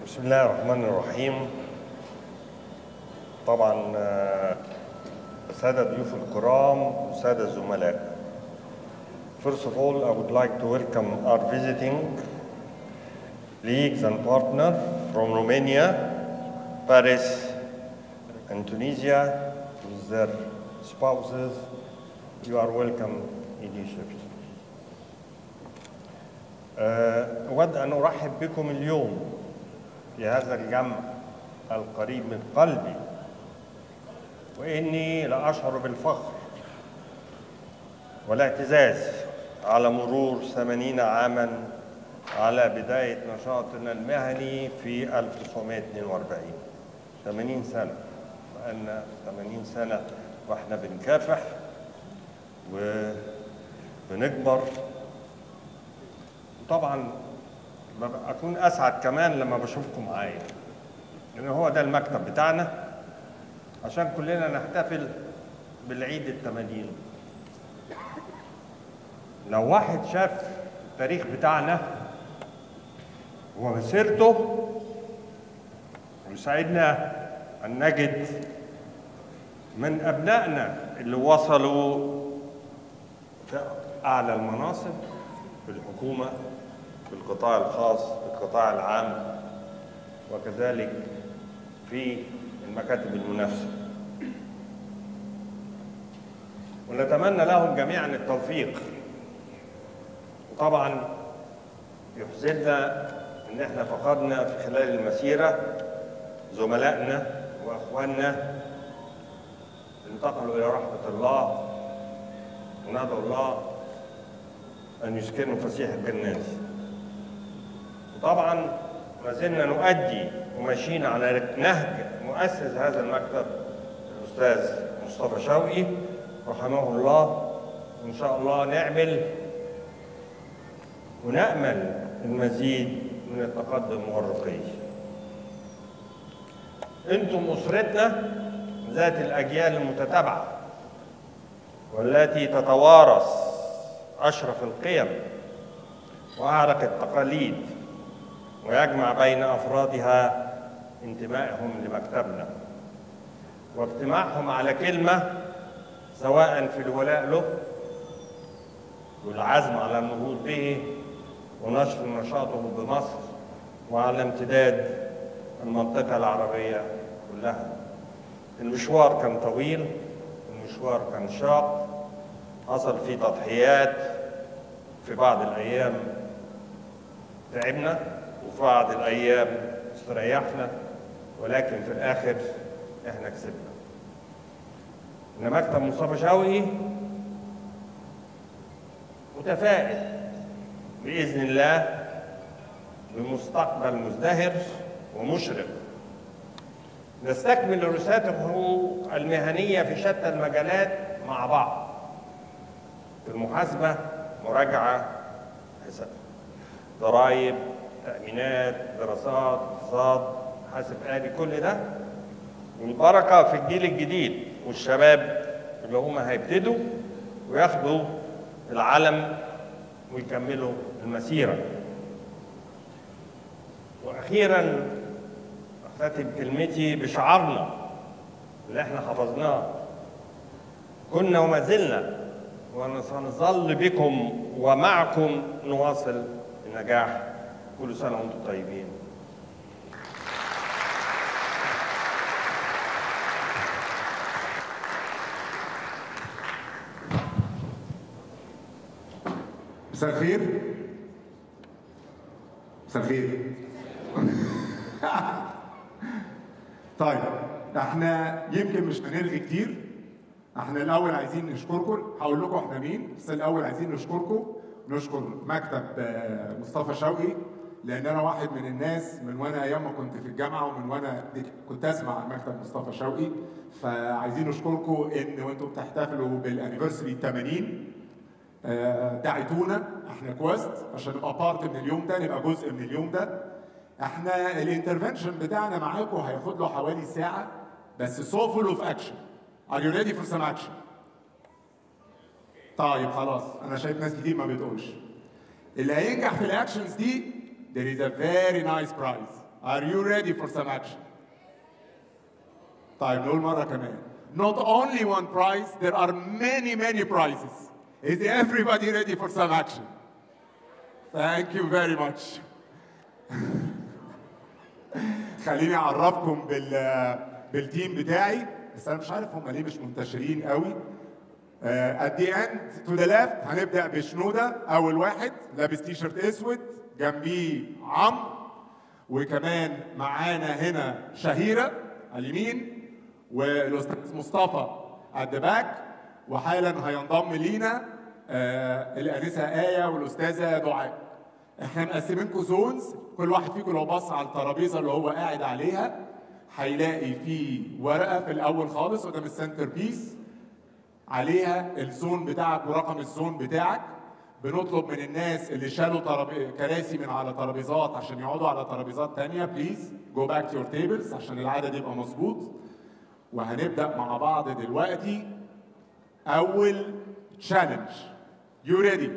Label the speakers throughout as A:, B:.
A: بسم الله الرحمن الرحيم طبعا آه، السادة ضيوف الكرام والسادة الزملاء First of all, I would like to welcome our visiting colleagues and partner from Romania, Paris, and Tunisia with their spouses. You are welcome in Egypt. آه، أود أن أرحب بكم اليوم في هذا الجمع القريب من قلبي وإني لأشعر بالفخر والاعتزاز على مرور ثمانين عاما على بداية نشاطنا المهني في 1942 80 سنة بقالنا 80 سنة واحنا بنكافح وبنكبر طبعا ببقى اكون اسعد كمان لما بشوفكم معايا لان هو ده المكتب بتاعنا عشان كلنا نحتفل بالعيد الثمانين لو واحد شاف التاريخ بتاعنا ومسيرته يسعدنا ان نجد من ابنائنا اللي وصلوا في اعلى المناصب في الحكومه في القطاع الخاص في القطاع العام وكذلك في المكاتب المنافسه ونتمنى لهم جميعا التوفيق وطبعا يحزننا ان احنا فقدنا في خلال المسيره زملائنا واخواننا انتقلوا الى رحمه الله وندعو الله ان يسكنوا فسيح الجنات طبعا ما زلنا نؤدي وماشيين على نهج مؤسس هذا المكتب الاستاذ مصطفى شوقي رحمه الله وان شاء الله نعمل ونامل المزيد من التقدم والرقي انتم اسرتنا ذات الاجيال المتتابعه والتي تتوارث اشرف القيم واعرق التقاليد ويجمع بين افرادها انتمائهم لمكتبنا واجتماعهم على كلمه سواء في الولاء له والعزم على النهوض به ونشر نشاطه بمصر وعلى امتداد المنطقه العربيه كلها المشوار كان طويل المشوار كان شاق حصل فيه تضحيات في بعض الايام تعبنا وفي بعض الايام استريحنا ولكن في الاخر احنا كسبنا ان مكتب مصطفى شوقي متفائل باذن الله بمستقبل مزدهر ومشرق نستكمل رسالته المهنيه في شتى المجالات مع بعض في المحاسبه مراجعه حساب ضرائب تأمينات دراسات اقتصاد حاسب آلي كل ده والبركة في الجيل الجديد والشباب اللي هم هيبتدوا وياخدوا العلم ويكملوا المسيرة وأخيرا أختتم كلمتي بشعارنا اللي احنا حفظناه كنا وما زلنا وسنظل بكم ومعكم نواصل النجاح كل سنة وانتم طيبين
B: مساء الخير مساء الخير طيب احنا يمكن مش هنرغي كتير احنا الاول عايزين نشكركم هقول لكم احنا مين بس الاول عايزين نشكركم نشكر مكتب آه، مصطفى شوقي لان انا واحد من الناس من وانا ايام ما كنت في الجامعه ومن وانا كنت اسمع عن مكتب مصطفى شوقي فعايزين نشكركم ان وانتم بتحتفلوا بالانيفرساري 80 آه، دعيتونا احنا كويست عشان نبقى بارت من اليوم ده نبقى جزء من اليوم ده احنا الانترفنشن بتاعنا معاكم هياخد له حوالي ساعه بس سو فول اوف اكشن ار يو ريدي فور سم اكشن طيب خلاص انا شايف ناس كتير ما بتقولش اللي هينجح في الاكشنز دي there is a very nice prize Are you ready for some action? طيب نقول مرة كمان. Not only one prize, there are many, many prizes. Is everybody ready for some action? Thank you very much. خليني اعرفكم بال بالتيم بتاعي بس انا مش عارف هم ليه مش منتشرين قوي آه، at the end to the left هنبدا بشنوده اول واحد لابس تي شيرت اسود جنبيه عمرو وكمان معانا هنا شهيره على اليمين والاستاذ مصطفى at the back وحالا هينضم لينا آه، الانسه ايه والاستاذه دعاء احنا مقسمينكم زونز كل واحد فيكم لو بص على الترابيزه اللي هو قاعد عليها هيلاقي في ورقه في الاول خالص قدام السنتر بيس عليها الزون بتاعك ورقم الزون بتاعك بنطلب من الناس اللي شالوا ترابي... كراسي من على ترابيزات عشان يقعدوا على ترابيزات تانية بليز جو باك تو يور تيبلز عشان العدد يبقى مظبوط وهنبدا مع بعض دلوقتي اول تشالنج يو ريدي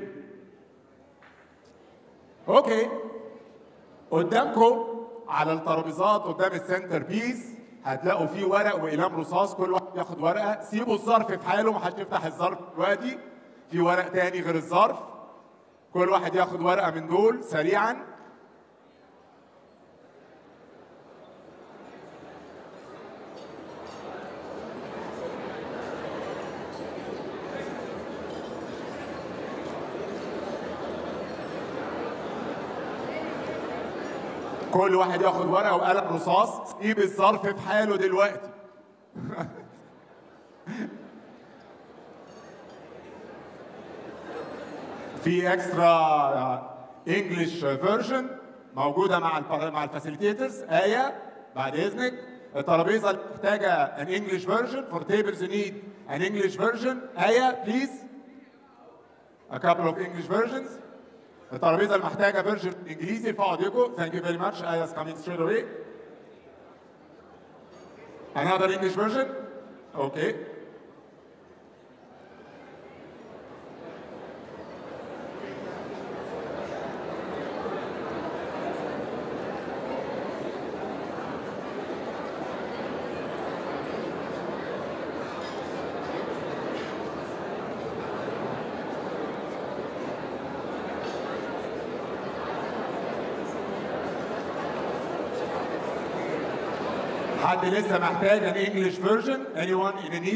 B: اوكي قدامكم على الترابيزات قدام السنتر بيس هتلاقوا فيه ورق واقلام رصاص كل واحد ياخد ورقه سيبوا الظرف في حاله محدش يفتح الظرف دلوقتي في ورق تاني غير الظرف كل واحد ياخد ورقه من دول سريعا كل واحد ياخد ورقه وقلم رصاص سيب الظرف في حاله دلوقتي في اكسترا انجلش فيرجن موجوده مع البر- مع الفاسيليتيترز ايه بعد اذنك الترابيزه اللي محتاجه ان انجلش فيرجن فور تيبلز نيد ان انجلش فيرجن ايه بليز a couple of English versions الترابيزه اللي محتاجه فيرجن انجليزي ارفعوا ايديكم ثانك يو فيري ماتش ايه coming straight away another English version okay حد لسه محتاج an English version anyone in need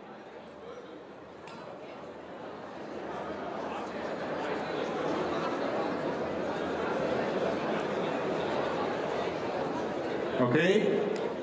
B: اوكي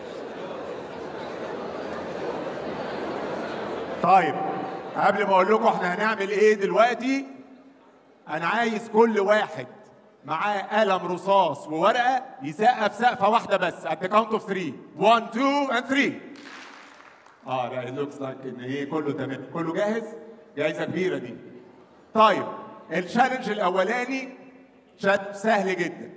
B: طيب قبل ما اقول لكم احنا هنعمل ايه دلوقتي انا عايز كل واحد معاه قلم رصاص وورقه يسقف سقفه واحده بس at the count of 3 1 2 and 3 اه لا it looks like ان ايه كله تمام كله جاهز جايزه كبيره دي طيب التشالنج الاولاني تشالنج سهل جدا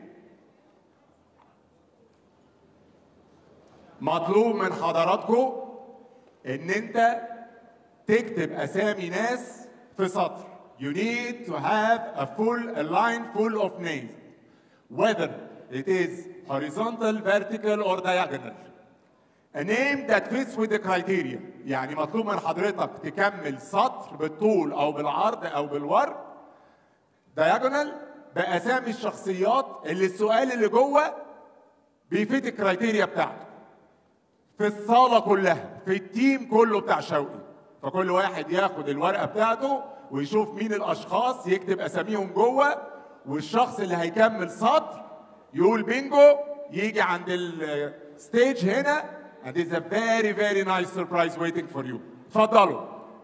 B: مطلوب من حضراتكم ان انت تكتب اسامي ناس في سطر you need to have a full a line full of names whether it is horizontal vertical or diagonal a name that fits with the criteria يعني مطلوب من حضرتك تكمل سطر بالطول او بالعرض او بالورد diagonal باسامي الشخصيات اللي السؤال اللي جوه بيفيت الكرايتيريا بتاعته في الصاله كلها في التيم كله بتاع شوقي فكل واحد ياخد الورقه بتاعته ويشوف مين الاشخاص يكتب اساميهم جوه والشخص اللي هيكمل سطر يقول بينجو يجي عند الستيج هنا and it's a very very nice surprise waiting for you اتفضلوا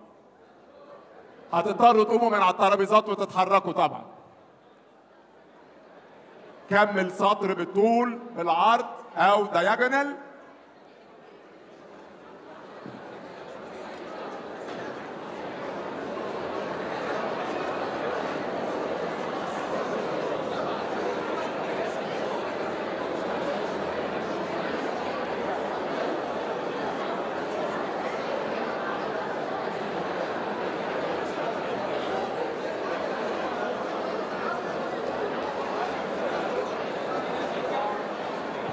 B: هتضطروا تقوموا من على الترابيزات وتتحركوا طبعا كمل سطر بالطول بالعرض او diagonal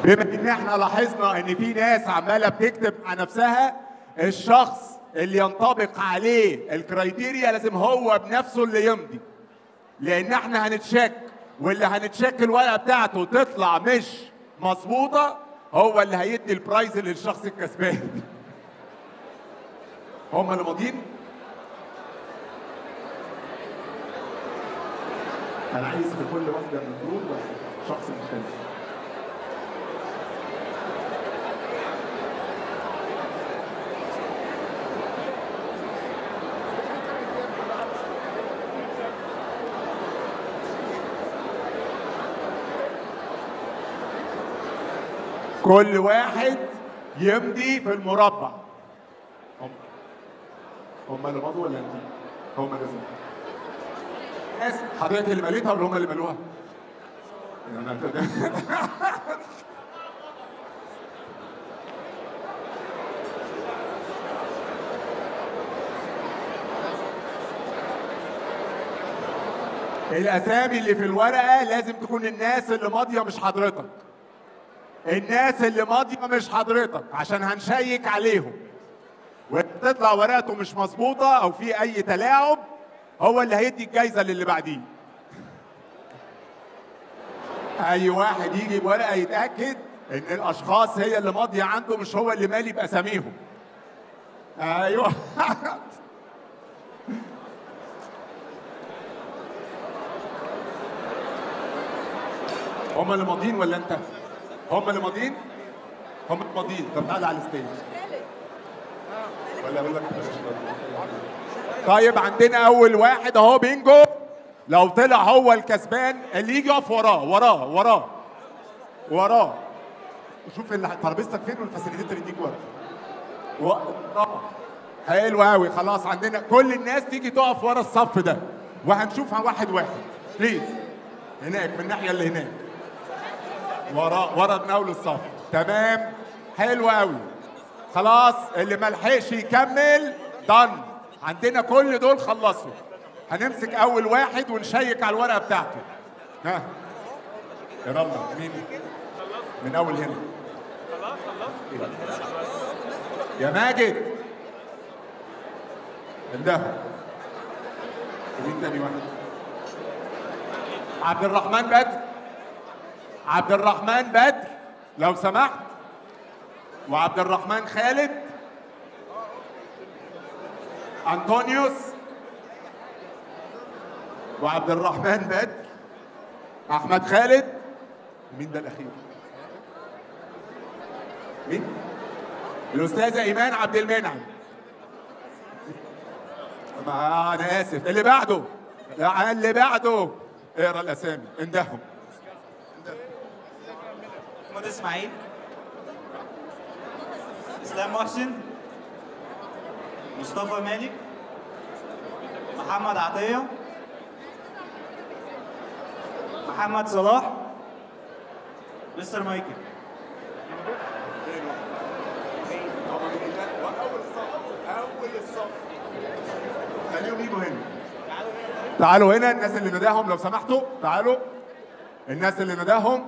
B: بما ان احنا لاحظنا ان في ناس عماله بتكتب مع نفسها الشخص اللي ينطبق عليه الكرايتيريا لازم هو بنفسه اللي يمضي لان احنا هنتشك واللي هنتشك الورقه بتاعته تطلع مش مظبوطه هو اللي هيدي البرايز للشخص الكسبان هم اللي ماضيين انا عايز في كل واحده من دول واحد شخص مختلف كل واحد يمضي في المربع هم هم اللي مضوا ولا انت؟ هم اللي مضوا ناس حضرتك اللي مليتها ولا هم اللي ملوها؟ يعني أنا- الاسامي اللي في الورقه لازم تكون الناس اللي ماضيه مش حضرتك الناس اللي ماضيه مش حضرتك عشان هنشيك عليهم وتطلع ورقته مش مظبوطه او في اي تلاعب هو اللي هيدي الجايزه للي بعديه اي واحد يجي بورقه يتاكد ان الاشخاص هي اللي ماضيه عنده مش هو اللي مالي باساميهم ايوه هم اللي ماضيين ولا انت؟ هم اللي ماضيين؟ هم اللي ماضيين طب تعالى على الستيج ولا اقول لك بلاش طيب عندنا اول واحد اهو بينجو لو طلع هو الكسبان اللي يجي يقف وراه وراه وراه وراه شوف اللي ترابيزتك فين والفاسيليتيتور يديك ورا و... آه. حلو قوي خلاص عندنا كل الناس تيجي تقف ورا الصف ده وهنشوفها واحد واحد بليز هناك من الناحيه اللي هناك ورا ورا تناول الصف تمام حلو قوي خلاص اللي ما لحقش يكمل دن عندنا كل دول خلصوا هنمسك اول واحد ونشيك على الورقه بتاعته ها يا رب مين من اول هنا يا ماجد انده ومين تاني واحد عبد الرحمن بدر عبد الرحمن بدر لو سمحت وعبد الرحمن خالد انطونيوس وعبد الرحمن بدر احمد خالد مين ده الاخير مين الاستاذه ايمان عبد المنعم ما انا اسف اللي بعده لا، اللي بعده اقرا الاسامي اندههم
C: محمد اسماعيل اسلام محسن مصطفى مالك محمد عطيه محمد صلاح مستر مايكل
B: اول الصف اول الصف خليهم يجوا هنا تعالوا هنا الناس اللي نداهم لو سمحتوا تعالوا الناس اللي نداهم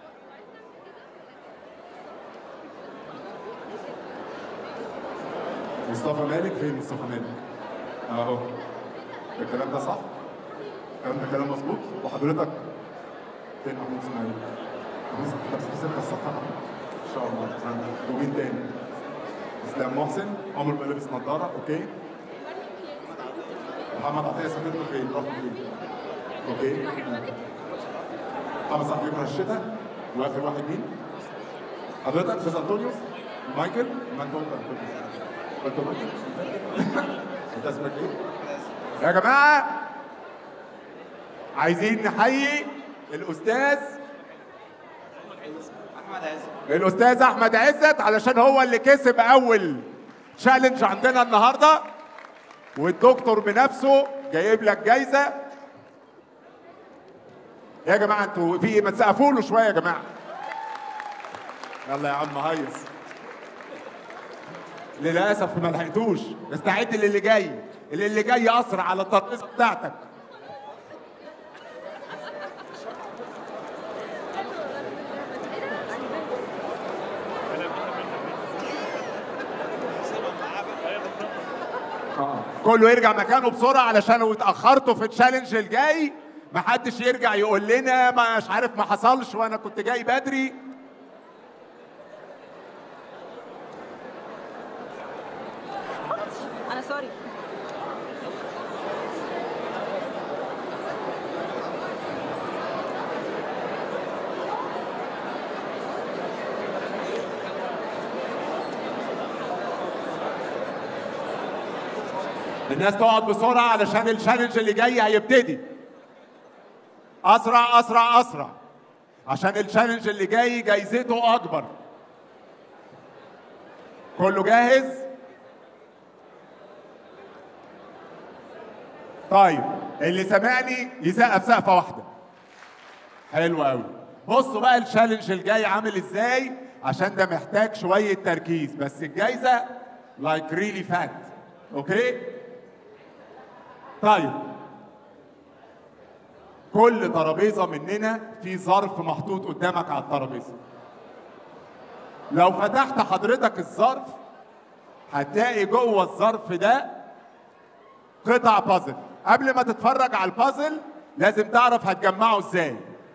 B: مصطفى مالك فين مصطفى مالك؟ اهو الكلام ده صح؟ الكلام ده كلام مظبوط وحضرتك فين محمود اسماعيل؟ بص بس ستة الصفحة ان شاء الله ومين تاني؟ اسلام محسن عمر بقى لابس نظارة اوكي محمد عطية سافرته فين؟ رحت فين؟ اوكي محمد صاحبي ابن الشتاء واخر واحد مين؟ حضرتك استاذ انطونيوس مايكل ما انت قلت انطونيوس قلت مايكل انت اسمك ايه؟ يا جماعة عايزين نحيي الأستاذ
C: احمد عز
B: الأستاذ أحمد عزت علشان هو اللي كسب أول تشالنج عندنا النهاردة والدكتور بنفسه جايب لك جايزة يا جماعة انتوا في ايه ما تسقفوا له شوية يا جماعة يلا يا عم هيص للأسف ما لحقتوش استعد للي جاي اللي اللي جاي أسرع على الترابيزة بتاعتك آه. كله يرجع مكانه بسرعه علشان لو اتاخرتوا في التشالنج الجاي محدش يرجع يقول لنا مش عارف ما حصلش وانا كنت جاي بدري
D: انا سوري
B: الناس تقعد بسرعه علشان التشالنج اللي جاي هيبتدي اسرع اسرع اسرع عشان التشالنج اللي جاي جايزته اكبر كله جاهز طيب اللي سمعني يسقف سقفه واحده حلو قوي بصوا بقى التشالنج الجاي عامل ازاي عشان ده محتاج شويه تركيز بس الجايزه لايك ريلي فات اوكي طيب كل ترابيزه مننا في ظرف محطوط قدامك على الترابيزه لو فتحت حضرتك الظرف هتلاقي جوه الظرف ده قطع بازل قبل ما تتفرج على البازل لازم تعرف هتجمعه ازاي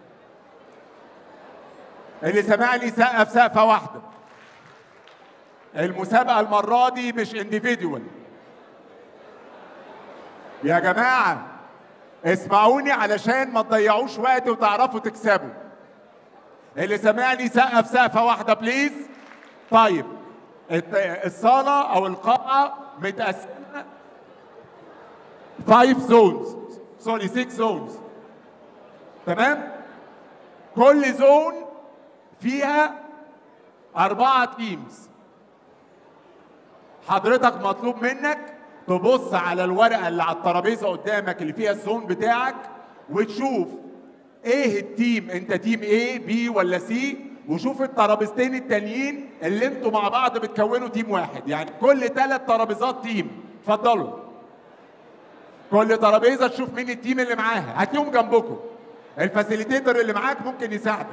B: اللي سمعني سقف سقفه واحده المسابقه المره دي مش انديفيدوال يا جماعه اسمعوني علشان ما تضيعوش وقت وتعرفوا تكسبوا اللي سمعني سقف سقفه واحده بليز طيب الت- الصاله او القاعه متقسمه 5 زونز سوري 6 زونز تمام كل زون فيها أربعة تيمز حضرتك مطلوب منك تبص على الورقة اللي على الترابيزة قدامك اللي فيها الزون بتاعك وتشوف ايه التيم انت تيم ايه بي ولا سي وشوف الترابيزتين التانيين اللي انتوا مع بعض بتكونوا تيم واحد يعني كل ثلاث ترابيزات تيم اتفضلوا كل ترابيزه تشوف مين التيم اللي معاها هاتيهم جنبكم الفاسيليتيتور اللي معاك ممكن يساعدك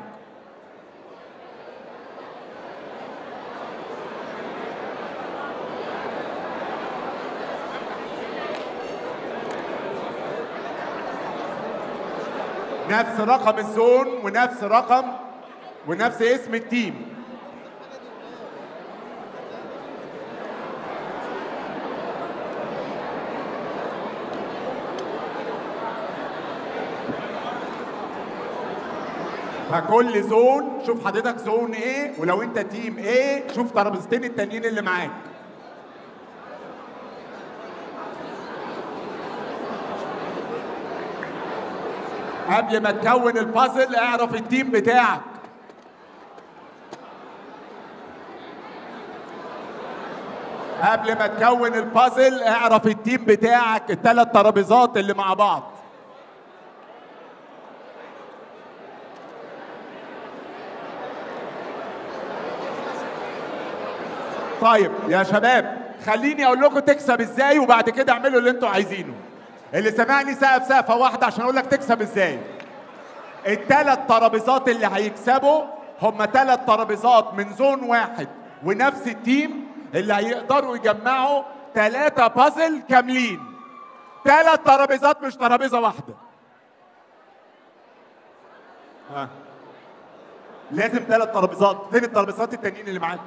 B: نفس رقم الزون ونفس رقم ونفس اسم التيم فكل زون شوف حضرتك زون ايه ولو انت تيم ايه شوف ترابيزتين التانيين اللي معاك قبل ما تكون البازل اعرف التيم بتاعك قبل ما تكون البازل اعرف التيم بتاعك الثلاث ترابيزات اللي مع بعض طيب يا شباب خليني اقول لكم تكسب ازاي وبعد كده اعملوا اللي انتوا عايزينه اللي سمعني سقف سقفه واحده عشان اقول لك تكسب ازاي الثلاث ترابيزات اللي هيكسبوا هم ثلاث ترابيزات من زون واحد ونفس التيم اللي هيقدروا يجمعوا ثلاثة بازل كاملين ثلاث ترابيزات مش ترابيزة واحدة ها. لازم ثلاث ترابيزات فين الترابيزات التانيين اللي معاك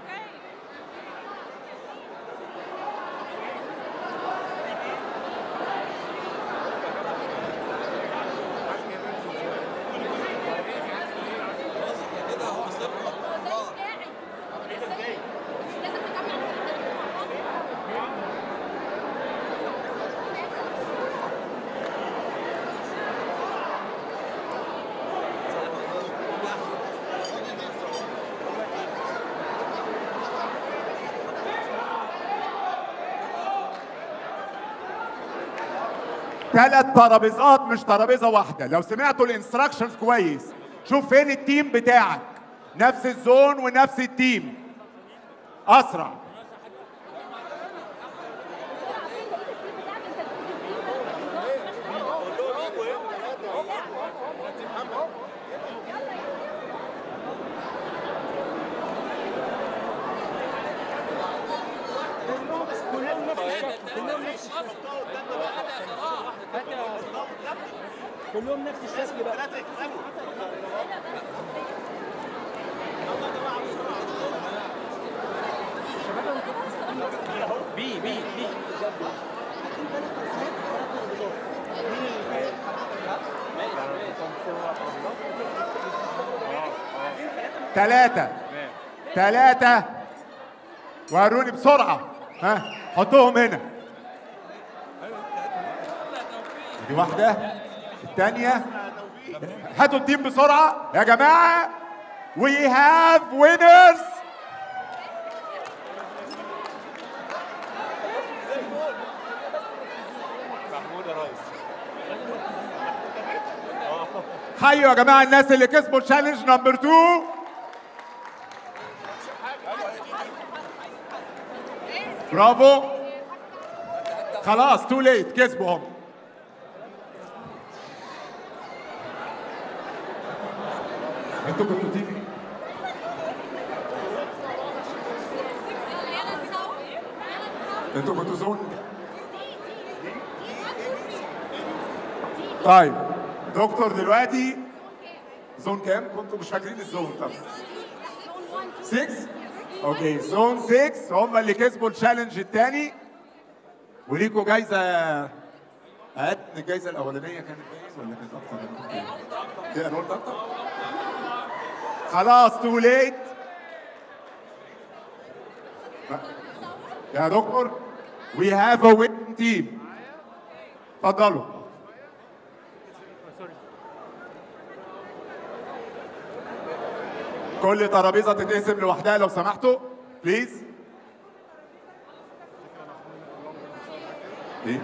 B: ثلاث ترابيزات مش ترابيزه واحده لو سمعتوا الانستراكشنز كويس شوف فين التيم بتاعك نفس الزون ونفس التيم اسرع
D: كلهم نفس الشكل بقى بي بي بي
B: ثلاثة ثلاثة وروني بسرعة ها حطوهم هنا دي واحدة الثانية هاتوا التيم بسرعة يا جماعة we have winners حيوا يا جماعة الناس اللي كسبوا تشالنج نمبر 2 برافو خلاص تو ليت كسبوا هم انتوا كنتوا تيم انتوا كنتوا زون طيب دكتور دلوقتي زون كام؟ كنتوا مش فاكرين الزون طب 6 اوكي زون 6 هم اللي كسبوا التشالنج الثاني وليكوا جايزه هات الجايزه الاولانيه كانت باين ولا كانت اكتر من كده؟ كده انا قلت اكتر خلاص تو ليت يا دكتور وي هاف ا وين تيم اتفضلوا كل ترابيزه تتقسم لوحدها لو سمحتوا بليز ايه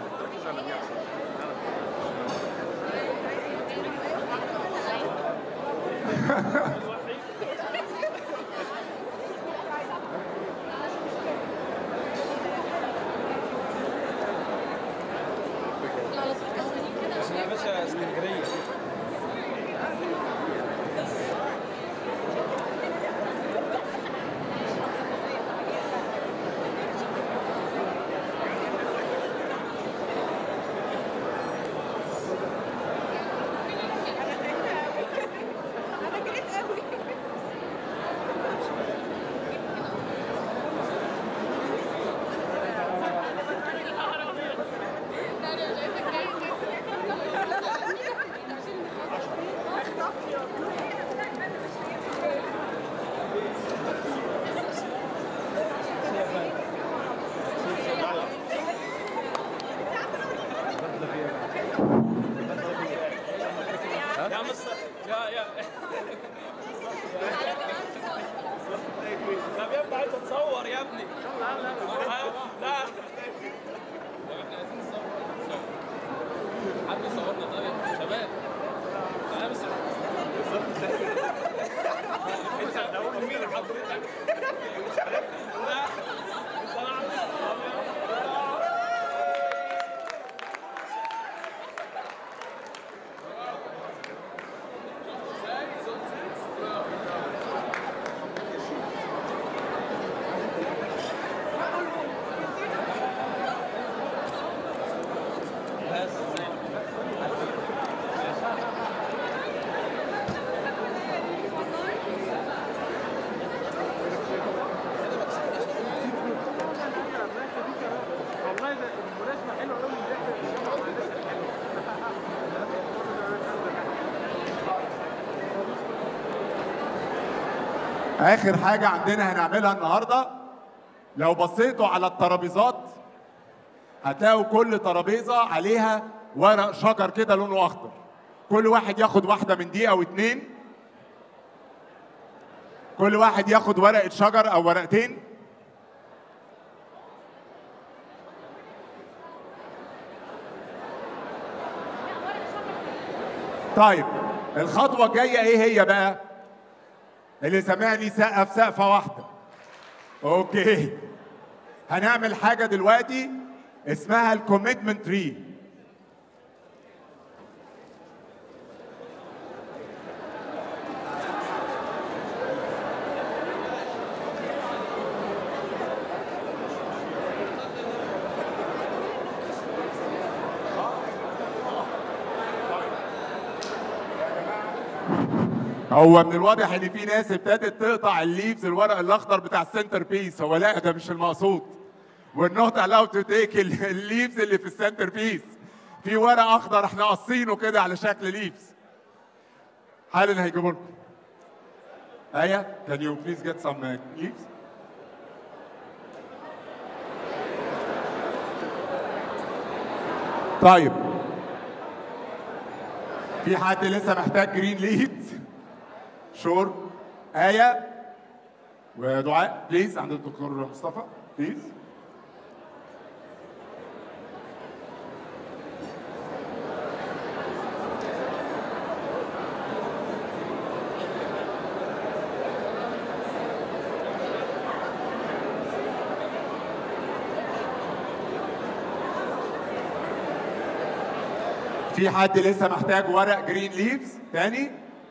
D: يا باشا اسكندريه
E: انا جريت قوي
D: يا عم الص- يا يا طب يا ابني عايز اتصور يا ابني لا لا حد يصورنا طيب يا شباب تعالى بس انت هتقول مين حضرتك لا انا عم
B: اخر حاجه عندنا هنعملها النهارده لو بصيتوا على الترابيزات هتلاقوا كل ترابيزه عليها ورق شجر كده لونه اخضر كل واحد ياخد واحده من دي او اتنين كل واحد ياخد ورقه شجر او ورقتين طيب الخطوه الجايه ايه هي بقى اللي سمعني سقف سقفه واحده اوكي هنعمل حاجه دلوقتي اسمها الكوميتمنت تري هو من الواضح ان في ناس ابتدت تقطع الليفز الورق الاخضر بتاع السنتر بيس هو لا ده مش المقصود we're not allowed to take ال- الليفز اللي في السنتر بيس في ورق اخضر احنا قاصينه كده على شكل ليفز حالا هيجيبوا لكم ايه can you please get some uh, leaves طيب في حد لسه محتاج جرين ليد شور آية ودعاء بليز عند الدكتور مصطفى بليز في حد لسه محتاج ورق جرين ليفز تاني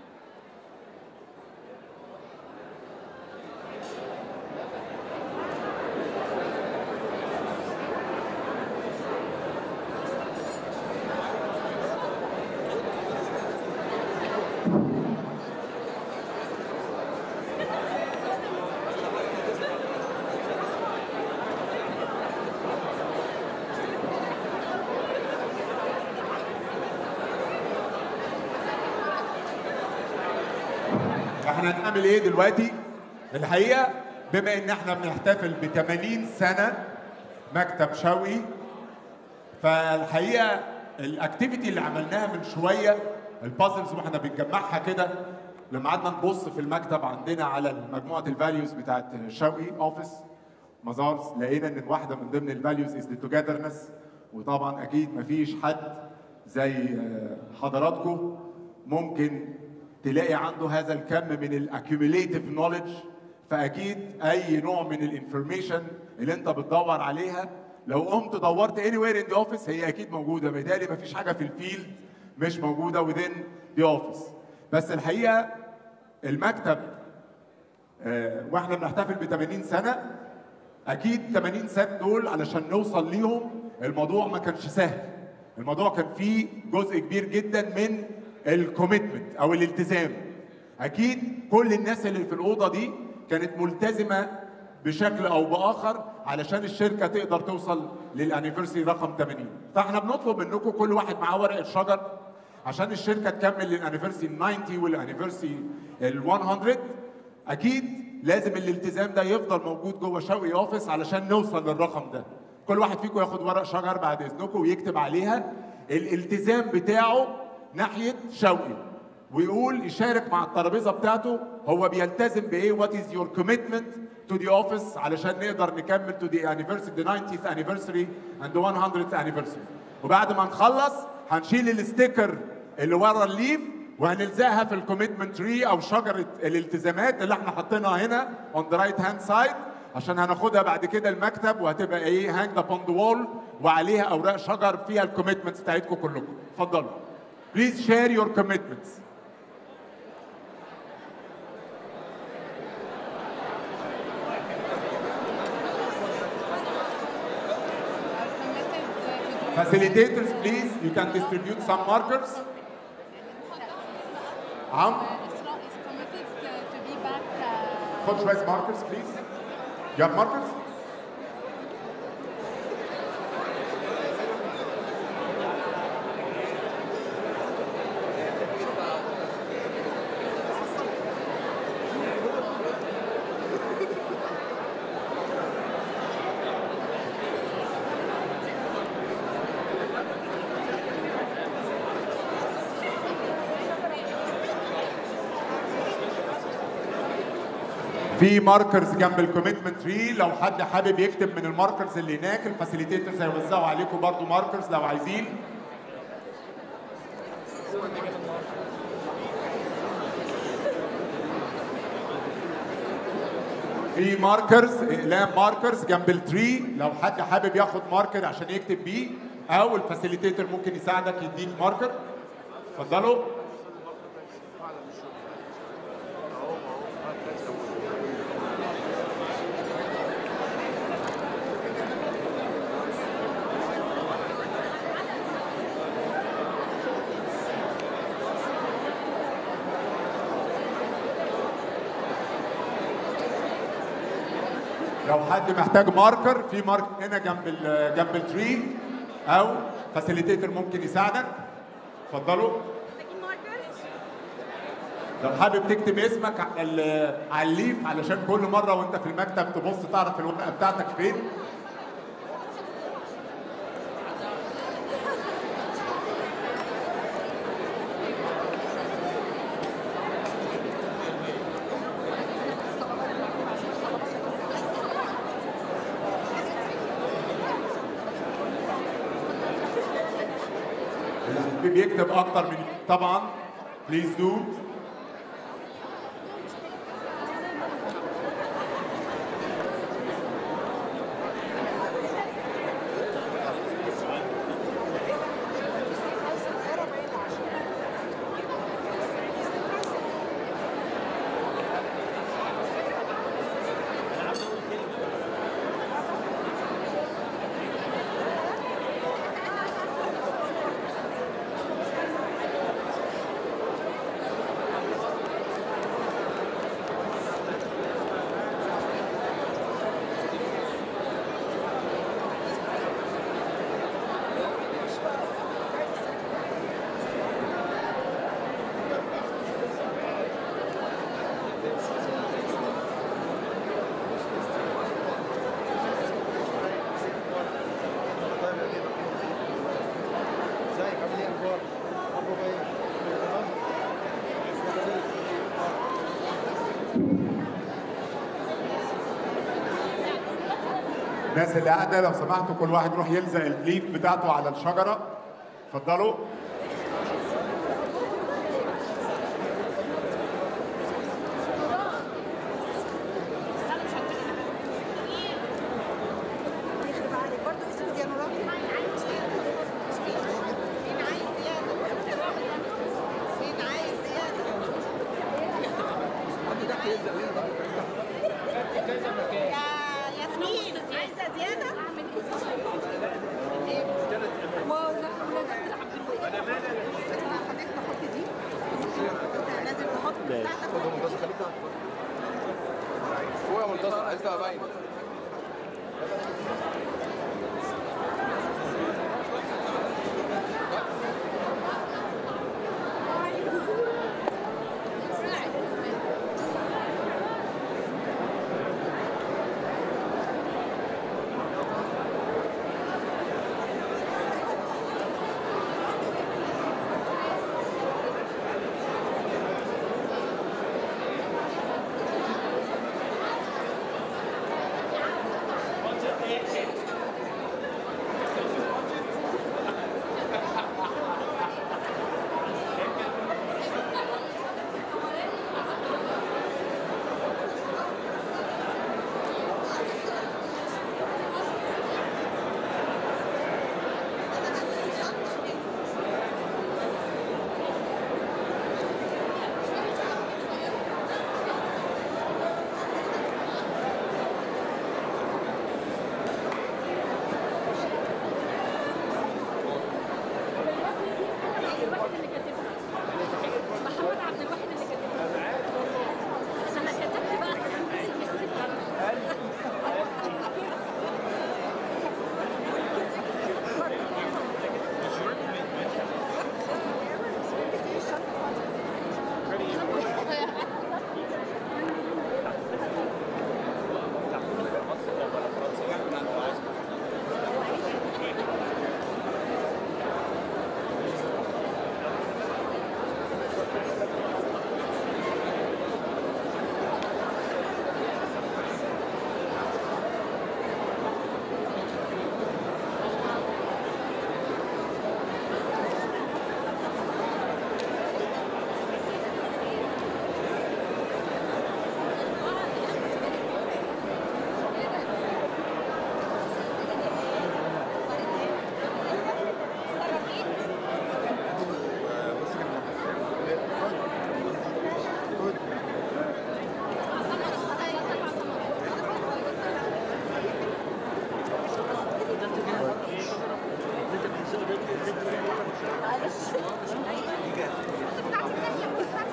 B: احنا هنعمل ايه دلوقتي؟ الحقيقه بما ان احنا بنحتفل ب 80 سنه مكتب شوقي فالحقيقه الاكتيفيتي اللي عملناها من شويه البازلز واحنا بنجمعها كده لما قعدنا نبص في المكتب عندنا على مجموعه الفاليوز بتاعت شوقي اوفيس مزارز لقينا ان واحده من ضمن الفاليوز از توجذرنس وطبعا اكيد مفيش حد زي آه، حضراتكم ممكن تلاقي عنده هذا الكم من الاكيوميليتيف نوليدج فاكيد اي نوع من الانفورميشن اللي انت بتدور عليها لو قمت دورت اني وير ان ذا اوفيس هي اكيد موجوده بالتالي مفيش حاجه في الفيلد مش موجوده within ذا اوفيس بس الحقيقه المكتب آه، واحنا بنحتفل ب 80 سنه اكيد 80 سنه دول علشان نوصل ليهم الموضوع ما كانش سهل الموضوع كان فيه جزء كبير جدا من الكوميتمنت او الالتزام اكيد كل الناس اللي في الاوضه دي كانت ملتزمه بشكل او باخر علشان الشركه تقدر توصل للانيفرساري رقم 80 فاحنا بنطلب منكم كل واحد معاه ورقه شجر عشان الشركه تكمل للانيفرساري 90 والانيفرساري ال 100 اكيد لازم الالتزام ده يفضل موجود جوه شوقي اوفيس علشان نوصل للرقم ده كل واحد فيكم ياخد ورق شجر بعد اذنكم ويكتب عليها الالتزام بتاعه ناحيه شوقي ويقول يشارك مع الترابيزه بتاعته هو بيلتزم بايه وات از يور كوميتمنت تو ذا اوفيس علشان نقدر نكمل تو ذا anniversary the 90th anniversary and the 100th anniversary وبعد ما نخلص هنشيل الستيكر اللي ورا الليف وهنلزقها في الكوميتمنت تري او شجره الالتزامات اللي احنا حاطينها هنا اون ذا رايت هاند سايد عشان هناخدها بعد كده المكتب وهتبقى ايه هانج اب اون ذا وول وعليها اوراق شجر فيها الكوميتمنتس بتاعتكم كلكم اتفضلوا بليز شير يور كوميتمنتس Facilitators, please, you can distribute some markers. عم
E: Isra is committed to- to be back. uh,
B: خد شوية markers, please. You have markers? في ماركرز جنب الكوميتمنت تري لو حد حابب يكتب من الماركرز اللي هناك الفاسيليتيتورز هيوزعوا عليكم برضو ماركرز لو عايزين في ماركرز اقلام ماركرز جنب التري لو حد حابب ياخد ماركر عشان يكتب بيه او الفاسيليتيتور ممكن يساعدك يديك ماركر اتفضلوا لو حد محتاج ماركر في ماركر هنا جنب ال جنب التري او فاسيليتيتور ممكن يساعدك اتفضلوا لو حابب تكتب اسمك على ال- على الليف علشان كل مره وانت في المكتب تبص تعرف الورقه بتاعتك فين اللي حابب يكتب اكتر من طبعا بليز دو الناس اللي قاعده لو سمحتوا كل واحد يروح يلزق الليف بتاعته على الشجره اتفضلوا
F: يخرب عليك برضه اسود يا نوران فين عايز زيادة فين عايز زيادة يا ياسمين عايزة زيادة واو لا لا تلعب بالوقت حضرتك تحط دي انت لازم تحط بتاعتك
D: هو يا منتصر عايز بقى باين
E: الواحد اللي كاتبها محمد عبد الواحد اللي كاتبها انا كتبت بقى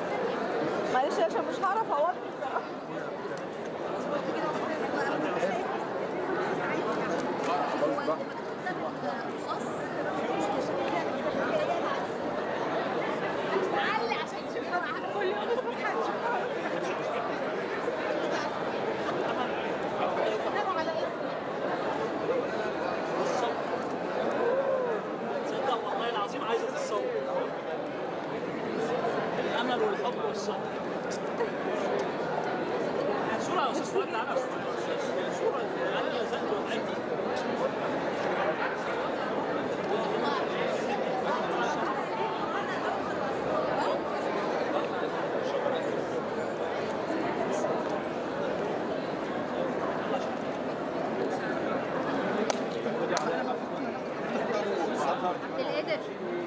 F: معلش عشان مش هعرف اوضح بصراحة رصاص هتتعلق عشان تشوفها معانا كل يوم الصبح هتشوفها ناموا على اسمي
D: تصدق والله العظيم عايزه تتصور الامل والحب والصبر صورة يا استاذ فؤاد تعالى صورة انا نزلت وضعتي
F: عبد القادر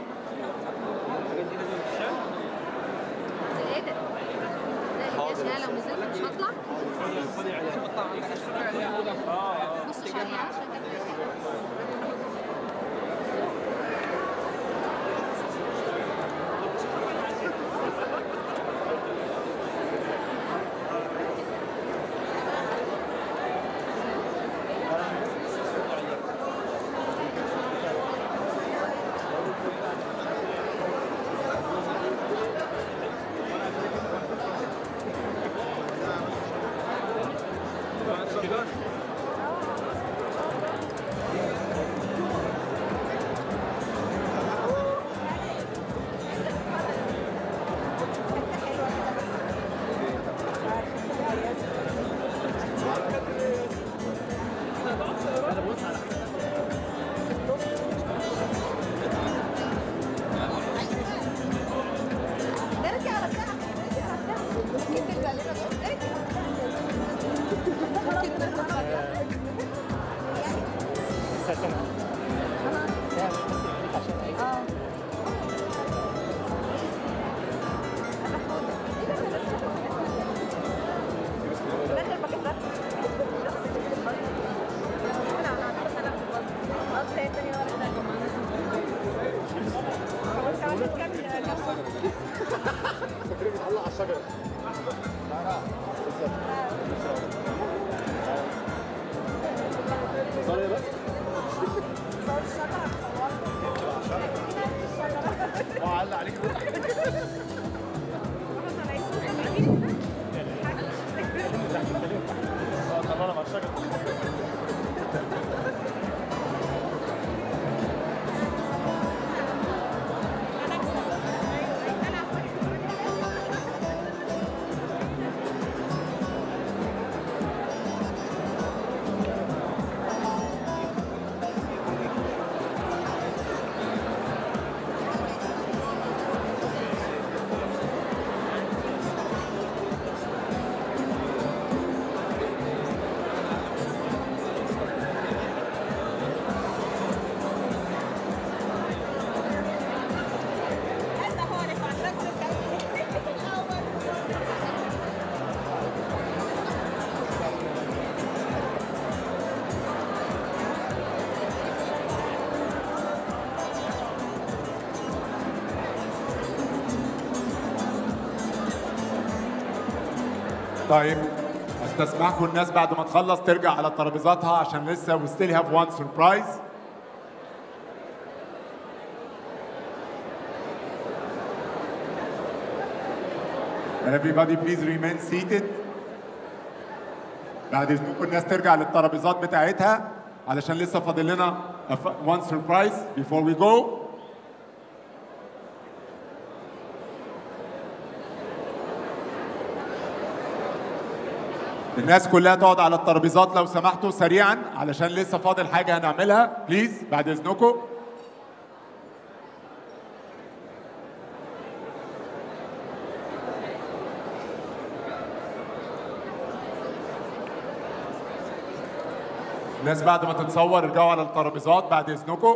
F: عبد القادر لا يا شقة لو نزلت مش هطلع بص شوية عشان كده نرجع على الساعة نرجع على الساعة ممكن ترجع لنا بقى ارجع ممكن ترجع اه داخل باكيتات اصل هي الدنيا ولا حاجه كمان كام كام
B: طيب استسمحكم الناس بعد ما تخلص ترجع على ترابيزاتها عشان لسه we still have one surprise Everybody please remain seated. بعد اذنكم الناس ترجع للترابيزات بتاعتها علشان لسه فاضل لنا a f- one surprise before we go. الناس كلها تقعد على الترابيزات لو سمحتوا سريعا علشان لسه فاضل حاجة هنعملها بليز بعد اذنكم الناس بعد ما تتصور ارجعوا على الترابيزات بعد اذنكم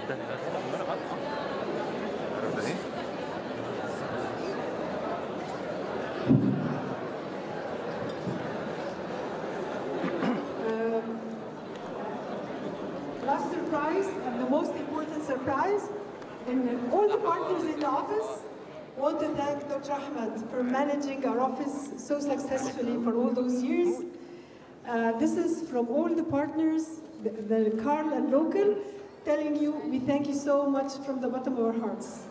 G: last surprise and the most important surprise, and all the partners in the office want to thank Dr. Ahmed for managing our office so successfully for all those years. Uh, this is from all the partners, the, the Carl and local, telling you we thank you so much from the bottom of our hearts.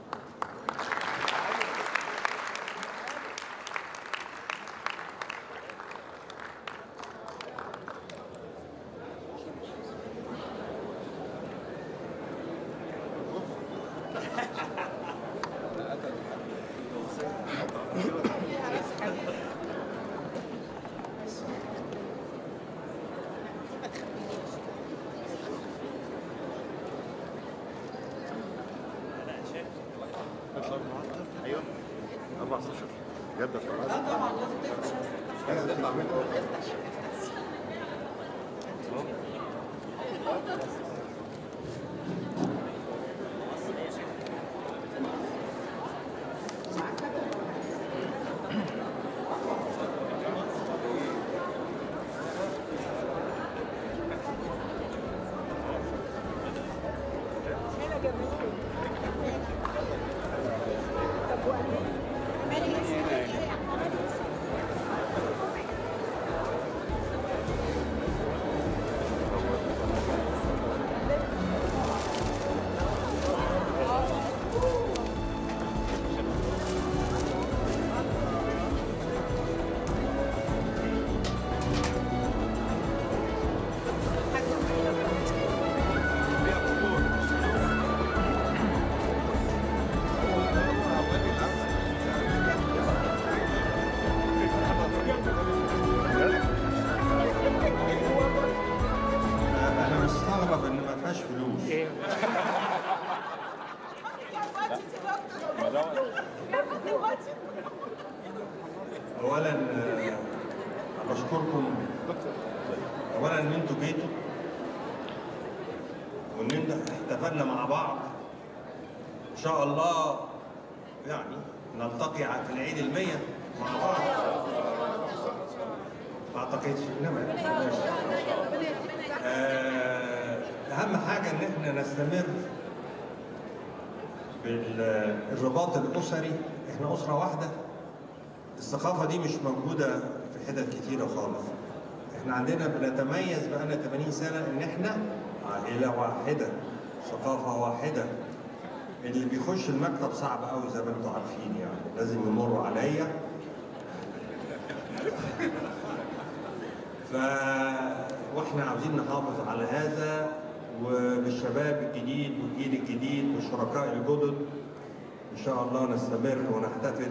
H: ايوه 14 جدة
A: انا مستغرب ان ما فيهاش فلوس اولا آه، بشكركم اولا ان انتوا جيتوا وان انت احتفلنا مع بعض ان شاء الله يعني نلتقي في العيد المية مع بعض ما اعتقدش انما ماشي. آه، اهم حاجه ان احنا نستمر بالرباط الاسري احنا اسره واحده الثقافه دي مش موجوده في حتت كتيره خالص احنا عندنا بنتميز بقالنا 80 سنه ان احنا عائله واحده ثقافه واحده اللي بيخش المكتب صعب قوي زي ما انتم عارفين يعني لازم يمروا عليا ف واحنا عاوزين نحافظ على هذا وبالشباب الجديد والجيل الجديد والشركاء الجدد ان شاء الله نستمر ونحتفل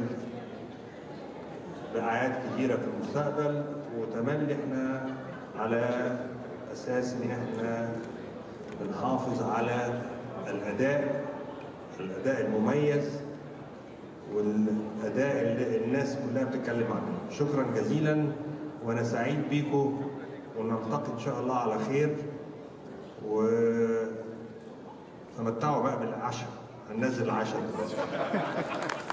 A: باعياد كثيره في المستقبل وتملي احنا على اساس ان احنا بنحافظ على الاداء الاداء المميز والاداء اللي الناس كلها بتتكلم عنه شكرا جزيلا وانا سعيد بيكم ونلتقي ان شاء الله على خير و تمتعوا بقى بالعشاء هننزل العشاء دلوقتي